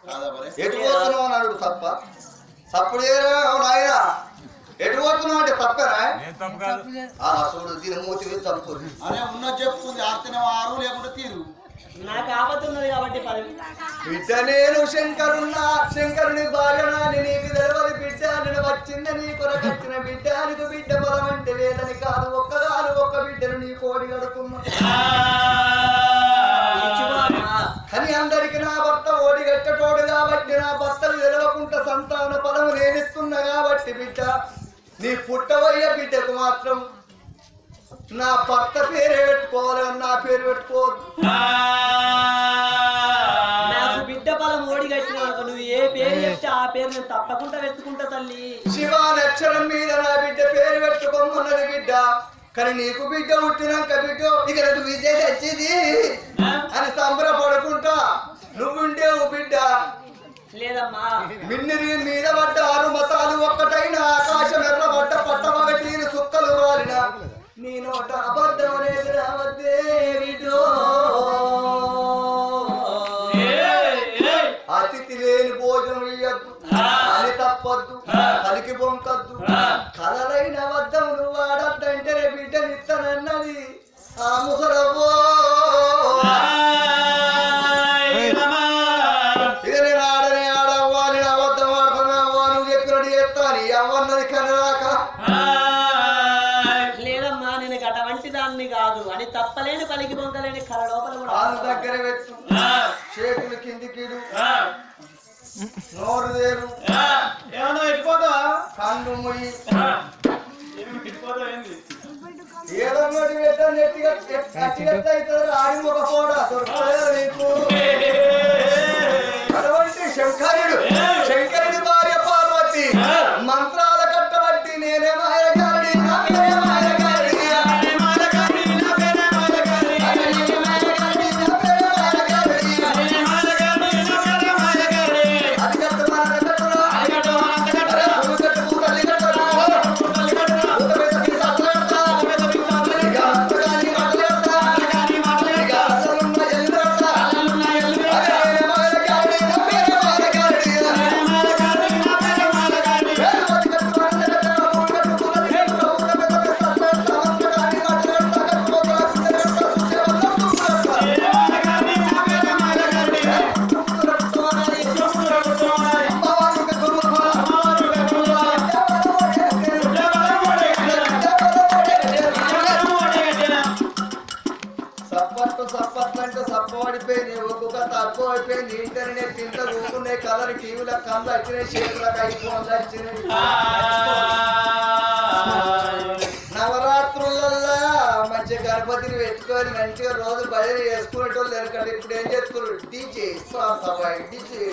కాదా మరి ఎటు పోతున్నావు అని అడుగు తప్ప తప్పుడు నాయన ఎటు పోతున్నావు అంటే తప్పేనా నేను తప్పు కాదు ఆ చూడు దీని మూతి మీద తప్పు అరే ఉన్నది చెప్పుకుంది ఆర్తిన ఆరు లేకుంటే తీరు నాకు ఆపతున్నది కాబట్టి పది బిడ్డ నేను శంకరున్నా శంకరుని భార్యనాని నీకు తెలవని బిడ్డ నేను వచ్చింద నీ కొరకొచ్చిన బిడ్డ నీకు బిడ్డ బలం అంటే లేదని కాదు ఒక్కదాని ఒక్క బిడ్డను నీ కోడి కడుతున్నా కానీ అందరికి నా భర్త ఓడి గట్టటోడు కాబట్టి నా భర్తలు తెలవకుండా సంతాన ఫలము నేనిస్తున్నా కాబట్టి బిడ్డ నీ పుట్టవయ్య బిడ్డకు మాత్రం నా భర్త పేరే పెట్టుకోవాలి కానీ నా పేరు పెట్టుకోవద్దు నాకు బిడ్డ బలం ఓడిగట్టిన నువ్వు ఏ పేరు చెప్తే ఆ పేరు నేను తప్పకుండా వెతుకుంటా తల్లి శివానక్షరం మీద నా బిడ్డ పేరు పెట్టుకోమన్నది బిడ్డ కానీ నీకు బిడ్డ పుట్టినాక బిడ్డ ఇక నాకు విద్య తెచ్చింది అని సంబరపడుకుంటా నువ్వుండేవు బిడ్డ లేదమ్మా మిన్నిరి మీద పడ్డ ఆరు మతాలు ఒక్కటైన ఆకాశం ఎర్రబడ్డ పట్టమగటీని సుక్కలు రాలిన నీ నోట అబద్ధం అనేది రావద్దే బిడ్డో. అతిథి లేని భోజనం ఇయ్యద్దు అని తప్పద్దు కలికి బొంకద్దు కలలైన వద్దం నువ్వు ఆడద్దంటే బిడ్డనిత్తనన్నది ఆ ముసలవ్వో ఇక నేను ఆడనే ఆడవ్వా నేను అబద్ధం ఆడుతున్నావా నువ్వు చెప్పినట్టు చెప్తాను అవ్వన్నది కనరాక లేదమ్మా నేను గట వంటి దాన్ని కాదు అని తప్పలేని పలికి బొంకలేని కళ లోపల కూడా కాలు దగ్గర పెట్టు చేతులు కిందికిడు నోరు దేరు ఏమన్నా పెట్టుకోదా కన్ను ముయ్యి ఏమి పెట్టుకోదా ఏంది ఏదో ఒకటి పెట్టాను నెట్టిగా గట్టిగా అవుతుంది ఆడి ఒక పోడా దొరకలేదు నీకు అటువంటి శంకరుడు శంకరుడి భార్య పార్వతి మంత్రాల కట్టబట్టి నేనే మాయగారిని నా పేరే మాయగారిని. నేనే మాయగారిని, నా పేరే మాయగారిని. నేనే మాయగారిని, నా పేరే మాయగారిని. అరిగట్టు మన అరిగట్టురా. అరే, పురుగట్టు పూట అరిగట్టురా. పూట మీద తీసి అట్లెడతా. ఇక అంతగాని మాటలేడతా. ఇక అసలున్న ఎల్లుడతా. అరే, నేనే మాయగారిని, నా పేరే మాయగారిని. సప్పట్లు సప్పట్లు అంటే సప్పబడిపోయింది ఒక్కొక్క తక్కువ అయిపోయింది ఇంటర్నెట్ ఇంత ఊరుకునే కలర్ టీవీలో కళ్ళు వచ్చినాయి చేతులకు ఐఫోన్లు వచ్చినాయి నవరాత్రులల్లా మంచి గణపతిని పెట్టుకొని మంచిగా రోజు భజన చేసుకునేటోళ్ళు ఎందుకంటే ఇప్పుడు ఏం చేస్తున్నారు డీజే సాంబాయ్ డీజే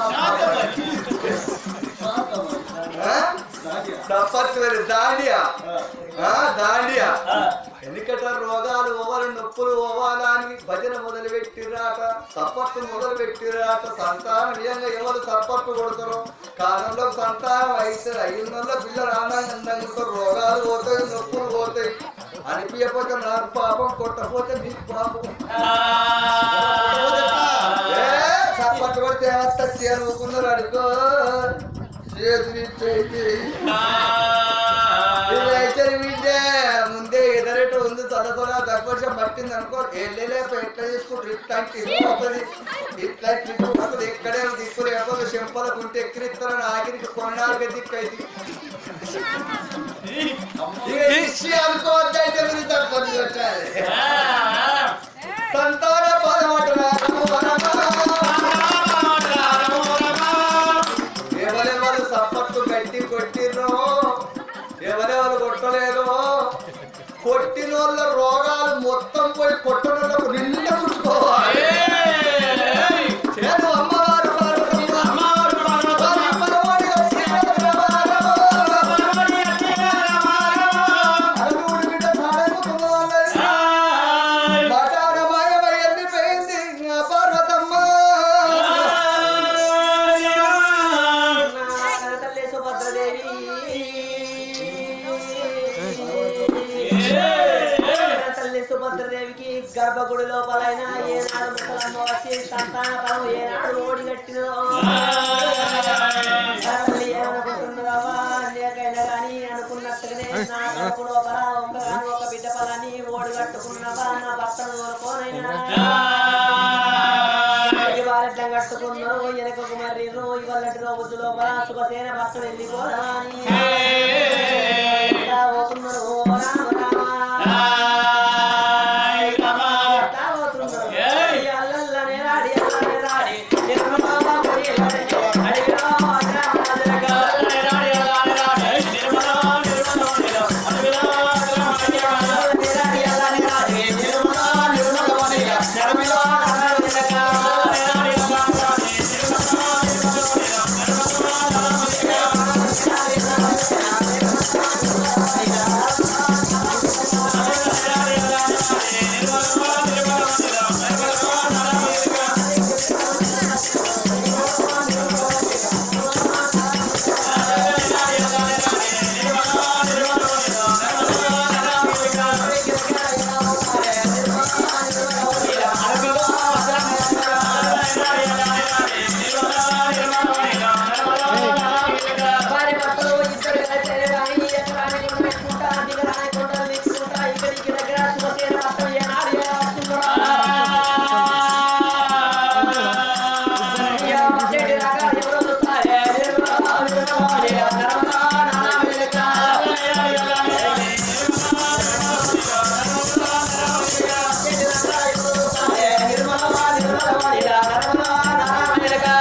సప్పట్లు దాండియా ఆ, దాండియా ఎందుకంటే రోగాలు ఓవలు నొప్పులు ఓవాలని భజన మొదలు పెట్టిరాట సప్పట్టు మొదలు పెట్టిరాట సంతానం నిజంగా ఎవరు సప్పట్టు కొడతారో కాలంలో సంతానం అయితే అయ్యిందో పిల్లలు ఆనందంగా రోగాలు పోతాయి నొప్పులు పోతాయి అనిపించకపోతే నాకు పాపం కొట్టకపోతే నీకు పాపం ఏ, సప్పట్టు కొడితే ఏమొస్తుంది అనుకున్నారు అనుకో చేతులు ఇచ్చేయి ఇదైతే వింటే ముందే ఎదరేట ఉంది చదవరా దర్శనం పట్టింది అనుకో వెళ్ళలేక ఎట్లా తీసుకుంటారు ఇట్లాంటి ఇరుకుపోతుంది ఇట్లాంటి ఇరుకుపోతుంది ఎక్కడే దిక్కు లేకపోతే చెంపలకు ఉంటే ఎక్కిరిస్తారని ఆఖరికి కొన్నాళ్ళకి దిక్కు అయితే ఇక ఇచ్చి అనుకోవద్దు అయితే మీరు తప్పదు పెట్టాలి సంతాన ఎవరెవరు సప్పట్టు గట్టి కొట్టిర్రో ఎవరెవరు కొట్టలేదో కొట్టిన వాళ్ళ రోగాలు మొత్తం పోయి కొట్టడంలో నిండా పుట్టుకోవాలి చేదు అమ్మవారు పార్వతమ్మ. వారి పరమడి వచ్చి రమారమ. అడుగుడు బిడ్డ సాడెక్కుతున్న వాళ్ళని. గర్భగుడి లోపలైనా ఏనాడు ముసలమ్మ వచ్చి సంతాన ఫలం ఏనాడు ఓడి కట్టినదో తల్లి ఏమనుకుంటున్నావా లేకైనా కానీ అనుకున్నట్టుగానే నా కడుపు లోపల ఒక్కగాను ఒక బిడ్డ ఫలాన్ని ఓడి కట్టుకున్నావా నా భర్తను కోరుకోనైనా వారెడ్డం కట్టుకున్నారు వెనకకు మరి ఇవాళటి రోజు లోపల శుభసేన భర్త వెళ్ళిపోదాని పోతున్నారు ఓ రామ రామ ఎట్టా పోతున్నారు? అల్లల్లనే రాడి, అల్లనే రాడి. నిర్మలావ పొయ్యిలనే, అడిగిరా రామరాజులగా. అల్లనే రాడి, అల్లనే రాడి. నిర్మలా, నిర్మలవనిగా. శర్మిలా, రామరాజులగా. వారి భర్తలు ఇద్దరు కలిసి రాని, ఎకరాని కొండ పెట్టుకుంటా, దిగరాని కొండలు తెచ్చుకుంటా, ఇక్కడికి దగ్గర శుభసేన భర్తలు ఏనాడు ఏ వస్తున్నారో. అయ్యా, చెడు రకాలు ఎవరో చూస్తారే, నిర్మలా, నిర్మలా, నర్మదా, నానా వెలుగా. చెడు రకాలు ఎవరో చూస్తారే, నిర్మలా, నిర్మలవాణిగా, నర్మదా, నానా వెలుగా.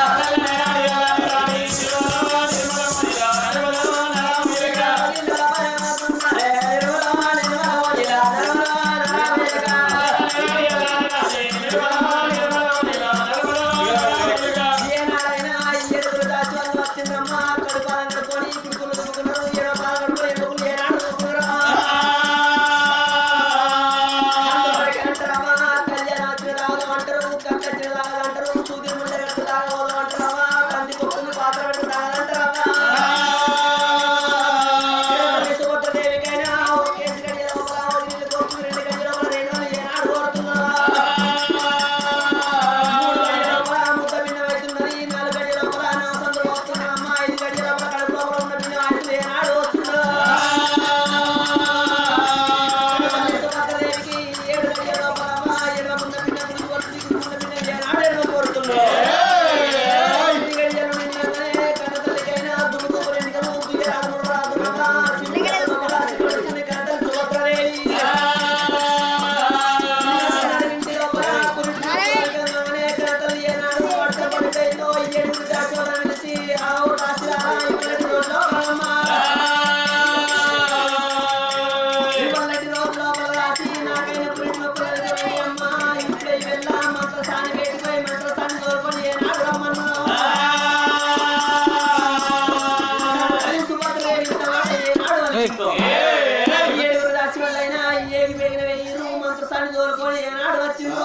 ఏడుగురు రాశి వాళ్ళైనా ఏమి పెరిగిన వెయ్యిరు మంత్రసాన్ని తోలుకొని ఏనాడు వచ్చిందో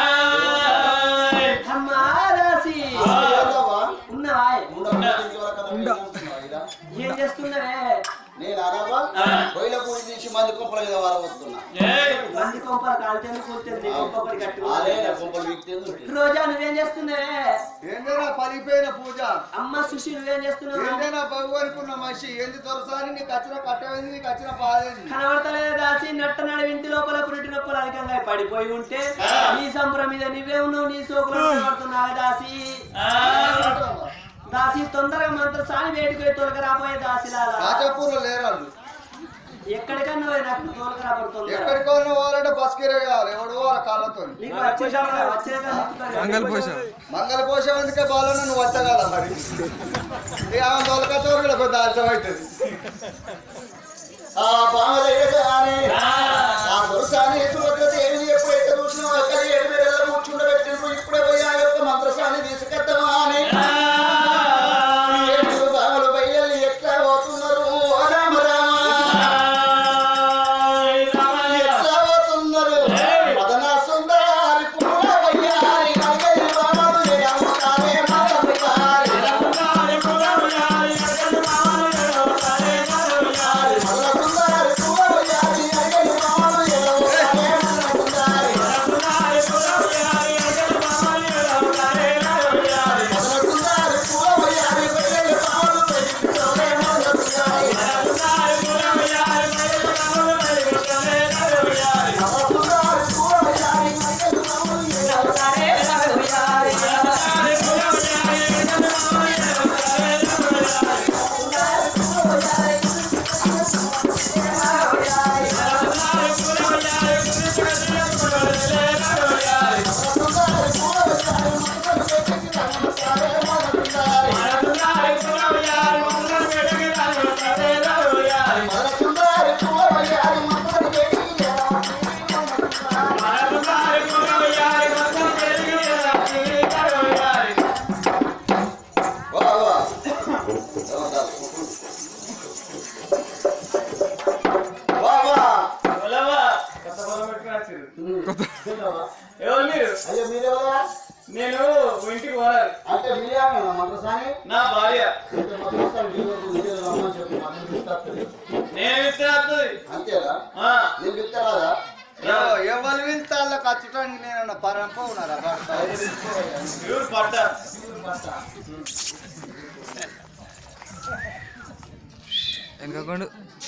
అమ్మా రాశి ఉన్నవా ఏం చేస్తున్నవే నేను అనగా రొయ్యల పూడి తీసి మంది కుప్పల మీద వారబోతున్నా మంది కొంపలు కాలితే కూర్చొని కొంపలు కట్టు అదే నా కుప్పలు వీక్తేంది రోజా నువ్వేం చేస్తున్నావే ఏంటైనా పలిపోయిన పూజ అమ్మ సుషి నువ్వేం చేస్తున్నావు ఏంటైనా భగవానుకున్న మనిషి ఏంది దొరసాని నీకు వచ్చిన కట్టమైంది నీకు వచ్చిన బాధేంది కనబడతలేదు దాసి నట్ట నడి ఇంటి లోపల పురిటి నొప్పులు అధికంగా పడిపోయి ఉంటే నీ సంబరం మీద నువ్వే ఉన్నావు నీ సోకులు కనబడుతున్నావు దాసి దాసి తొందరగా మంత్ర సాని వేడిపోయి తొలక రాబోయే దాసి లాలా రాజపూర్లో లేరాళ్ళు ఎక్కడికన్నా పోయి నాకు తోలక రాబడుతుంది ఎక్కడికో వాళ్ళంటే బస్కిరే కావాలి ఎవడు వాళ్ళ కాళ్ళతో నీకు వచ్చేసాక వచ్చాక మంగళ పోషం మంగళ పోషం ఎందుకే బాలను నువ్వు వచ్చగల మరి ఇక ఆమె తొలకతో కూడా పెద్ద అర్థం అవుతుంది ఆ బామదేవగానే ఆ దొరసాని సుభద్రదేవిని ఎప్పుడైతే చూసినా అక్కడ ఏడు వేల కూర్చుండబెట్టినప్పుడు ఇప్పుడే పోయి ఆ యొక్క మంత్రసాన్ని తీసుకెత్తమా అని ఏడు బామలు బయలు ఎట్లా పోతున్నారు ఓ రామ రామ ఎట్లా పోతున్నారు మదన సుందరి పూల వయ్యారి నగరి బామలు ఎడమతారే మాతపితారి మదన సుందరి పూల వయ్యారి నగరి బామలు ఎడమతారే ఎవరు మీరు అయ్యో మీరెవరా నేను ఇంటికి పోనాలి అంటే మీరే మంత్రసాని నా భార్య అంటే మంత్రసాని డీలర్ ఉద్యోగం రమ్మని చెప్పి మనం పిలుస్తుంది నేను విత్తనాస్తుంది అంతేనా నేను పిలుస్తారా ఎవరు వింతాళ్ళ ఖచ్చితంగా నేను పరంప ఉన్నారా ఎవరు పట్ట వెనకకుండా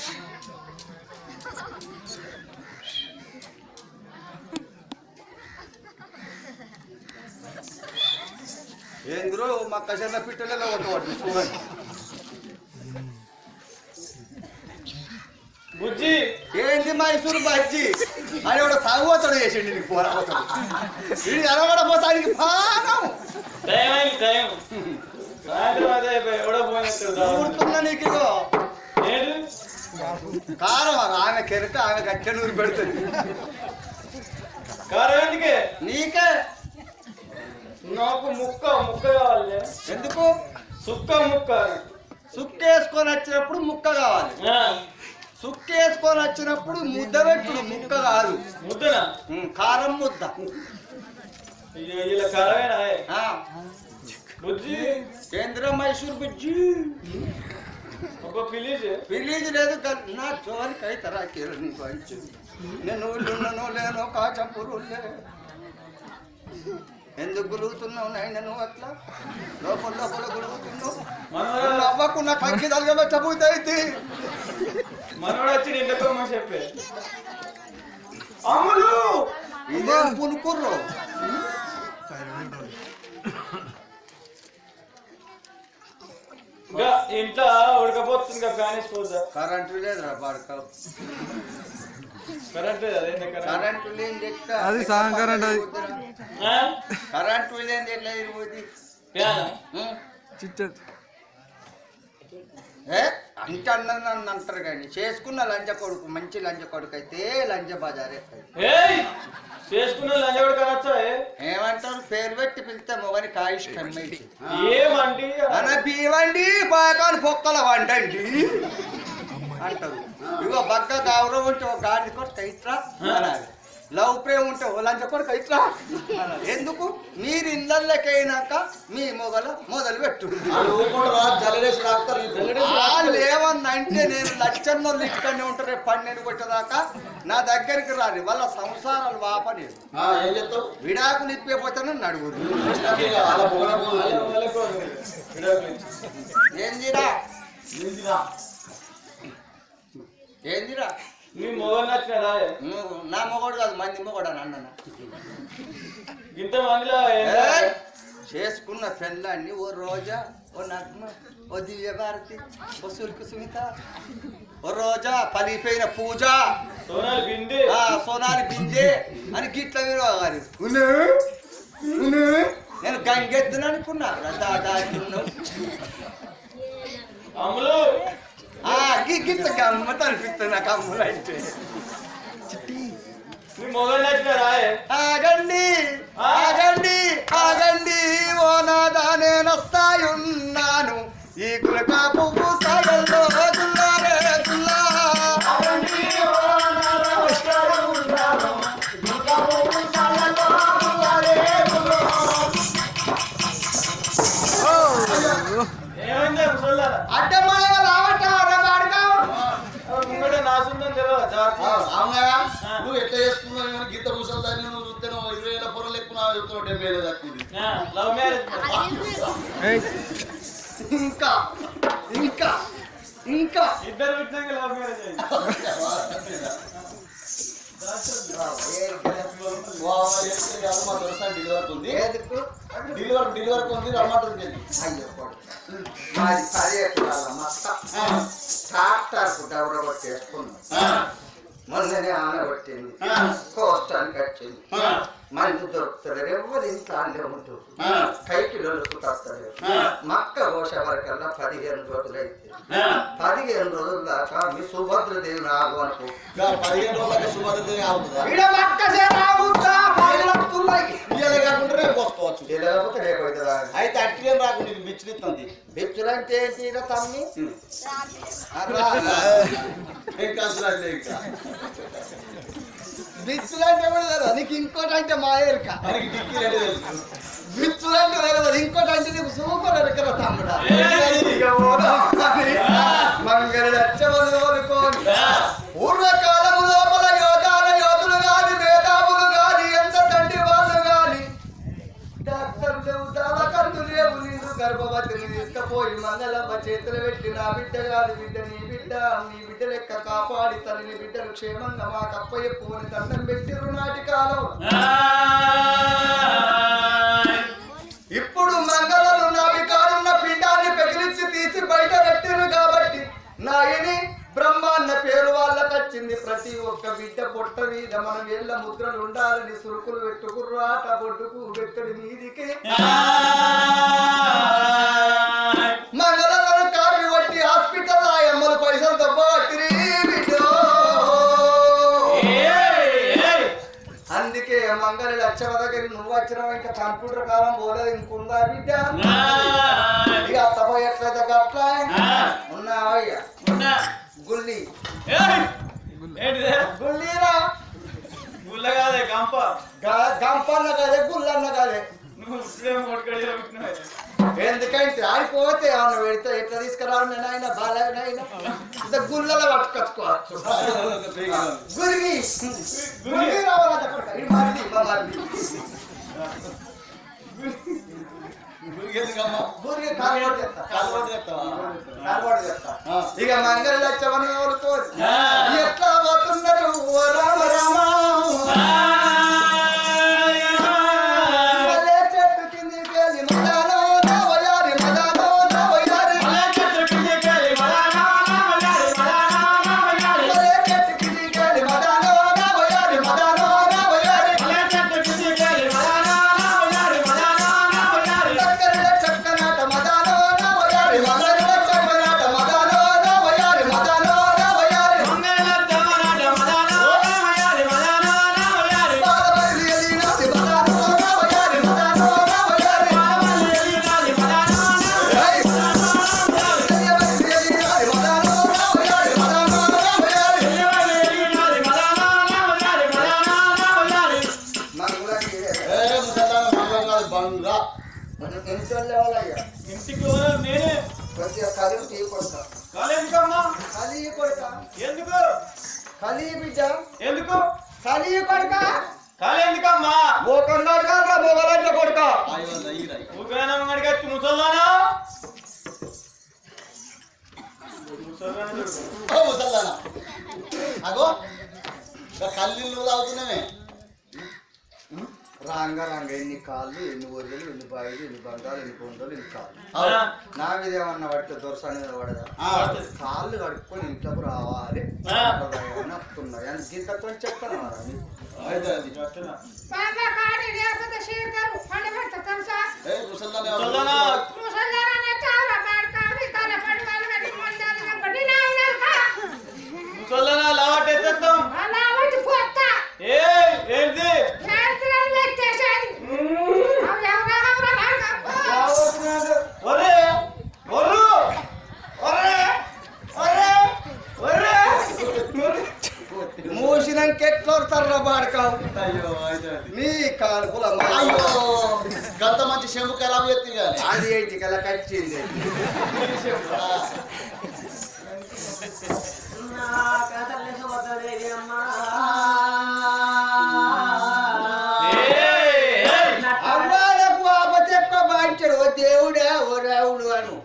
ఏంద్రో మా కషన్న పిట్టలలో కొట్టవద్దు చూడండి బుజ్జి ఏంది మైసూరు బజ్జి అని కూడా తాగుబోతాడు చేసిండు నీకు పోరాపోతాడు ఇది అరవడపోతానికి పానం టైం అయింది టైం సాయంత్రం అదే అయిపోయి ఎవడో పోయినట్టు ఊరుతున్నా నీకు ఇగో ఏంటి కారం ఆమె కెరట ఆమె గట్టె నూరు పెడుతుంది కారం ఎందుకే నీకే నాకు ముక్క ముక్క కావాలి ఎందుకు సుక్క ముక్క సుక్కేసుకొని వచ్చినప్పుడు ముక్క కావాలి ఆ, సుక్కేసుకొని వచ్చినప్పుడు ముద్ద పెట్టుడు ముక్క కాదు ముద్దనా ఉమ్, కారం ముద్ద ఇది ఇలా కారమేనా ఏ? ఆ, బుజ్జి కేంద్ర మైసూర్ బుజ్జి ఒక పిలిచి విలేజ్ లేదు కదా, నా జోలికి అవుతారా కిరణ్ నీకు అంచు నేను ఊళ్ళున్ననో లేనో కాచంపురు ఎందుకు గురుగుతున్నావు నాయన నువ్వు అట్లా లోపల లోపల గురుగుతున్నావు మనోడు నవ్వకుండా కంకి తలగ చబుతాయి మనోడు వచ్చి ఇంట్లో మా చెప్పే అమ్ములు ఇదేం పులుకుర్రు ఇంకా ఇంట్లో ఉడకపోతుంది ఇంకా ఫ్యాన్ వేసిపోద్దా కరెంటు లేదురా బాడక కరెంట్ అదేంటి కరెంట్ కరెంటు లేని ఎట్లా అది సగం కరెంట్ అది. ఆ? కరెంటు లేని ఎట్లా ఇరిపోతుంది ఫ్యానా చిచ్చది ఏ అంటే అన్నది నన్ను అంటారు కానీ చేసుకున్న లంచ కొడుకు మంచి లంచ కొడుకు అయితే లంచ బజారే ఏయ్ చేసుకున్న లంజ కూడా కనొచ్చా ఏ? ఏమంటారు పేరు పెట్టి పిలిస్తే మొగని కాయిష్ కమ్మేసి ఏమండి మన బీవండి బాగాను పొక్కల వండండి అంటారు ఇగో బక్క గౌరవం ఉంటే ఒక గాడి కొడుకు ఇట్రా అనాలి లవ్ ప్రేమ ఉంటే ఓ లంచ కొడుకు ఇట్రా అనాలి ఎందుకు మీరు ఇళ్ళకైనాక మీ మొగల మొదలు పెట్టు ఊరుకుంటారా జలరేసి రాస్తారు వాళ్ళు ఏమన్నంటే నేను లక్షన్నోళ్ళు ఇక్కడనే ఉంటారు పన్నెండు కొట్టేదాకా నా దగ్గరికి రాని వాళ్ళ సంసారాలు వాపలేదు ఏం చెప్తావు విడాకులు ఇప్పిపోతాను నడుగురు అలా పొగడ వాళ్ళ- వాళ్ళకు విడాకులు ఇచ్చి. ఏందిరా నిందిరా ఏందిరా నీ మొగలు నచ్చినారా ఏ? నువ్వు నా మొగోడు కాదు మంది మొగోడు అని అన్న ఇంత మందిలో ఏంటి? ఏయ్! చేసుకున్న పెళ్ళాన్ని ఓ రోజా ఓ నగ్మ ఓ దివ్య భారతి ఓ సుల్కు సుమిత ఓ రోజా పలిపోయిన పూజ సోనాలి బింది ఆ సోనాలి బిందె అని గిట్ల గారు నేను గంగెద్దును అనుకున్నా దాదా అమ్ములు ఆ గి గిట్ల గమ్మత అనిపిస్తుంది నాకు అమ్ములు అంటే నీ మొగలు నచ్చినారా ఏ? ఆగండి ఆగండి ఆగండి ఓ నాదా నేను వస్తాయున్నాను ఈ కులకా పువ్వు సాగల్లో గుల్లారే గుల్లా ఏమైంది ముసల్లారా? అడ్డమాయ రావట వాడుగా ముంగట నాసుందని తెలియదు జాగ్రత్త. అవునా నువ్వు ఎట్లా చేసుకున్నావు ఏమైనా గీత ముసల్దాన్ని నువ్వు చూస్తేనో ఇరవై వేల పొరలు ఎక్కువ చెప్తున్నావు డెబ్బై వేలు తక్కువ ఆ, లవ్ మ్యారేజ్ మరి. ఏయ్ ఇంకా ఇంకా ఇంకా ఇద్దరు పెట్టినాక లవ్ మ్యారేజ్ అయింది మా దొరసారి డెలివరీ ఉంది ఏదికు డెలివరీ డెలివరీ ఉంది రమ్మంటుంది అయ్యో కొడుకు. మాది పది ఎకరాల మొత్తం ట్రాక్టర్ డబ్బు కొట్టేసుకున్నాం మొన్ననే ఆన కొట్టింది కోస్తానికి వచ్చింది మంది దొరుకుతుంది ఎవరు ఇంట్లో అల్లే ఉంటుంది కైకి లొలుకుతారు మక్క కోసే వరకల్లా పదిహేను రోజులు అయితే పదిహేను రోజుల దాకా మీ సుభద్రదేవి రాగు అనుకో పదిహేను రోజులకి సుమారు అవుతుందా ఈడ మక్క సేనాగుతా పగలత్తున్నాయి ఇయ్యాలే కాకుండా రేపు వసుకోవచ్చు లేకపోతే రేపు అవుతుందా అయితే అట్టిగా రాకు నీకు బిచ్చిస్తుంది బిచ్చులంటే ఏంటి ఈడ తమ్మి అరా ఇంకా అసలు ఇంకా బిచ్చులు అంటే కూడా తెలియదు నీకు ఇంకోటి అంటే మా ఎరుక మనకి డిక్కీ అంటే తెలుసు బిచ్చులు అంటే తెలియదు ఇంకోటి అంటే నీకు సూపర్ ఎరకరా తమ్ముడా ఏయ్! ఇక పోదాం అని మంగళ కోరుకోని పూర్వకాలము లోపల యోధాల యోధులు గాని మేధావులు గాని ఎంత తండ్రి వాళ్ళు గాని డాక్టర్ లేవు దావకర్లు లేవు నీరు గర్భవతిని తీసుకపోయి మంగళమ్మ చేతులు పెట్టి నా బిడ్డ కాదు బిడ్డ నీ బిడ్డ నీ బిడ్డ లెక్క కాపాడి తల్లిని బిడ్డను క్షేమంగా మా కప్పయ్య పువ్వుని దండం పెట్టిరు నాటి కాలం ఇప్పుడు మంగళలు నావి కాడున్న పిండాన్ని పెగిలించి తీసి బయట పెట్టిరు కాబట్టి నాయని బ్రహ్మాన్న పేరు వాళ్ళకొచ్చింది ప్రతి ఒక్క బిడ్డ పొట్ట మీద మన వేళ్ళ ముద్రలు ఉండాలని సురుకులు పెట్టుకుర్రు ఆట బొడ్డుకు పెట్టడి మీదికి మంగళలను కాపీ కొట్టి హాస్పిటల్ ఆ అమ్మలు పైసలు దబ్బట్టిరి బిడ్డో అందుకే మంగళ లక్షల దగ్గర నువ్వు వచ్చినావు ఇంకా కంప్యూటర్ కాలం పోలేదు ఇంకుందా బిడ్డ ఇక అత్తపై ఎట్లయితే గట్లా ఉన్నావయ్యా గుల్లి ఏంటిదే గుల్లీరా గుల్ల కాదే గంప గ- గంపన్న కదే గుల్లన్న కదే నువ్వు ఇప్పుడేమో కొట్టుకడిలో పెట్టినావు ఎందుకంటే ఆడిపోతే ఏమన్నా పెడితే ఎట్లా తీసుకురావాలి నేను ఆయన బాలయ్యనైనా ఇంత గుల్లలో పట్టుకొచ్చుకోవచ్చు గురిగి గురిగి రావాలంట కొడుకా. ఇది మరిది మా మరిది ఎందుకమ్మా గురిగి కాలువడి చేస్తా కాలువడి చేస్తావా? కాలువడి చేస్తా ఆ. ఇక మంగళ లచ్చవని కోరుకోరు ఆ. ఎట్లా పోతున్నారు ఓ రామ రామ మల్లె చెట్టు కిందికి వెళ్ళి మదానో నా వయారి మదానో నా వయారి మల్లె చెట్టు కిందికి వెళ్ళి మదానో నా వయారి చక్కరల చక్కనాట మదానో నా వయారి మంగళ చక్కనాట మదానో నా వయారి మదానో నా వయారి బాలబలి ఎలినాటి మదానో నా వయారి మదానో నా వయారి ఏయ్! తెలియబడి ఎలినాటి మదానో నా వయారి మదానో నా వయారి నాకు కూడా ఇదే. ఏ ముసలాం మంగళం కాదు బంగ్లా మనం ఎన్నిసార్లు లేవాలయ్యా ఇంటికి పోదాం నేనే కొద్దిగా కలిగి టీ కొడతా కాలేదుకమ్మా కలిగి కొడతా ఎందుకు కలిగి బిడ్డ ఎందుకు కలిగి కొడక కాలేదుకమ్మా మోకన్నాడు కాదురా మొగలంట కొడక అయ్యో దయ్యిరాయి ఊకైనా అడిగచ్చు ముసల్లానా ముసల్లానా చూడు. ఓ ముసల్లానా అగో ఇంకా కల్లీళ్ళు తాగుతున్నామే రాంగ రాంగ ఎన్ని కాళ్ళు ఎన్ని ఒర్రెలు ఎన్ని బాయిలు ఎన్ని బంగాలు ఎన్ని కొండలు ఎన్ని కాళ్ళు అవును. నా మీద ఏమన్నా పడితే దొరసాని మీద పడదా ఆ, కాళ్ళు కడుక్కొని ఇంట్లోకి రావాలి ఆ. నప్పుతున్నాయి అని గింత కొంచెం చెప్తాను మరి నీకు. అయితే అది. అట్లనా? బాబా కాడి లేకపోతే షేకరు పండు పెడతా తెలుసా ఏ ముసల్లానే ముసల్లానా ముసల్దారానే తావరా బాడు కాడి తల పండు వాళ్ళు కట్టి మందాలు పడి నా ఉన్నారుగా ముసల్లానా లావాట్ ఎత్తేస్తాం అలా వచ్చి పోతా ఏ ఏంటి శాస్త్రాలు పెట్టేశాడు అవి ఎవరా ఎవరా బాగా ఒరే ఒర్రు ఒరే ఒరే ఒరే మూసినాక ఎట్లా వస్తారా బాడకావు అయ్యో అయితే అది. నీ కానుకల అయ్యో గంత మంచి చెంబు ఖరాబ్ చేస్తే కానీ అది ఏంటి కల కచ్చింది అమ్మాలకు ఆపచెక్క బాంచాడు ఓ దేవుడా ఓ రావుడు అను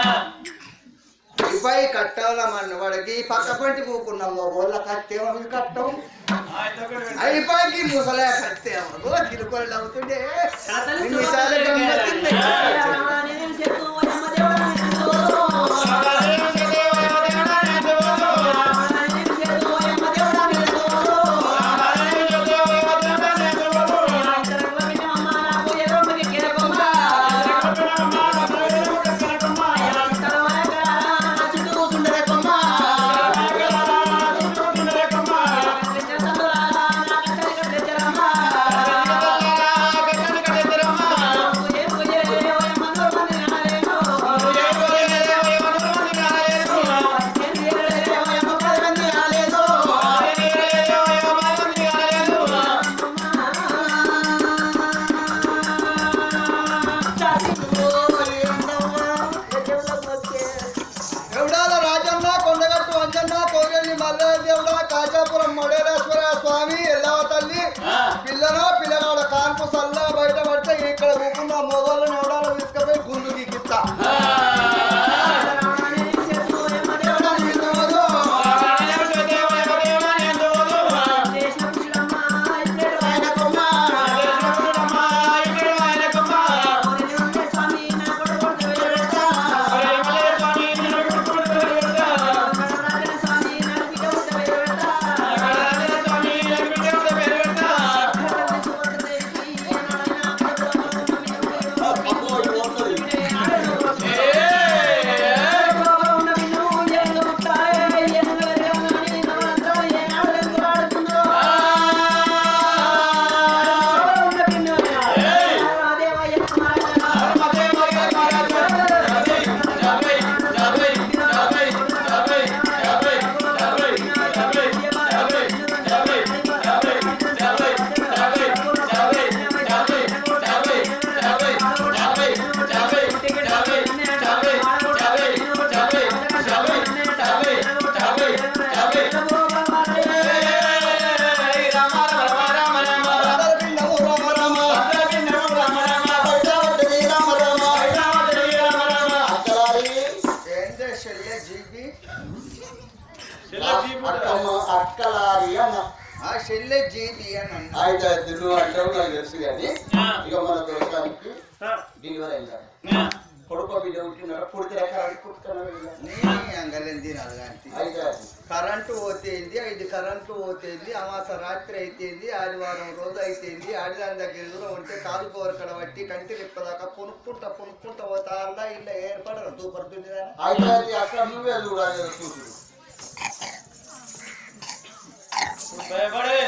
ఇపై కట్టాలమన్న వాడికి పక్క పంటి కూకున్నాం ఓ వాళ్ళ కట్టేమో కట్టం అయిపోయి ముసలే కట్టేమో తిరుకొని అవుతుండే నిమిషాలు గమ్మత్తుంది. ఏ సల్లా బయట పడితే ఇక్కడ కూకున్న మొగోళ్ళని ఎవడాలో తీసుకుపోయి గుండు గీకిస్తా ఏంటే చెల్లె జీబీ అక్కలారి అన్న ఆ చెల్లె జీబీ అని అన్నా అయితే దిల్లు అంటే నాకు తెలుసు కానీ ఇక మన దోషానికి డెలివరీ అయిందా కొడుకో బిడ్డ పుట్టినాడు పుడితే రకాలు పుట్టుకున్నాడు నీ అంగలేని తినాలి కానీ అయితే అది. కరెంటు పోతేంది ఐదు కరెంటు పోతేంది అమాస రాత్రి అయితేంది ఆదివారం రోజు అయితేంది ఆడిదాని దగ్గర దూరం ఉంటే కాలు కోరకడ బట్టి కంటి తిప్పదాకా పొనుక్కుంటా పొనుక్కుంటా పోతా అల్లా ఇల్లా ఏర్పడరు దూపడుతుంది అయితే అది అక్కడ నువ్వే చూడాలి చూసి భయపడే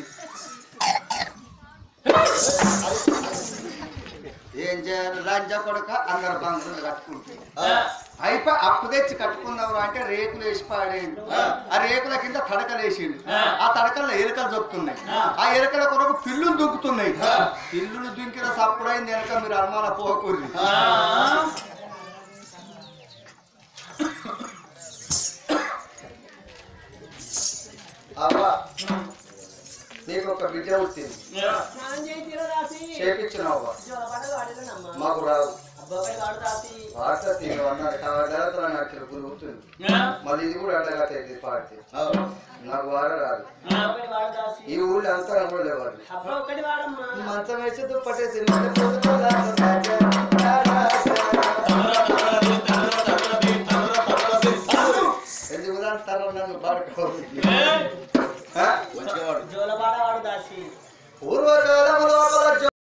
ఏం చేయాలి రాజ్య కొడక అందరు బంకులు కట్టుకుంటే అయిపోయి అప్పు తెచ్చి కట్టుకుందాం అంటే రేకులు వేసి పాడేయండి ఆ రేకుల కింద తడకలు వేసిండు ఆ తడకల్లో ఎలుకలు దొక్కుతున్నాయి ఆ ఎలుకల కొరకు పిల్లులు దుక్కుతున్నాయి పిల్లులు దుంకిన సప్పుడైంది వెనక మీరు అనుమాన పోకూరి అవ్వా నీకు ఒక బిడ్డ పుట్టింది చేపించినావు మాకు రావు వార్త తీరు అన్నారు జరుగుతున్న నాకు గుర్తుంది మళ్ళీ ఇది కూడా అట్లా కట్టేది పాడితే నాకు వాడ రాదు ఈ ఊళ్ళో అంతా కూడా లేవాలి మంచం వేసి దుప్పటేసి ఎందుకు తరం నన్ను పాడుకోవాలి మంచిగా వాడు జోలబాడ వాడు దాసి పూర్వకాలం లోపల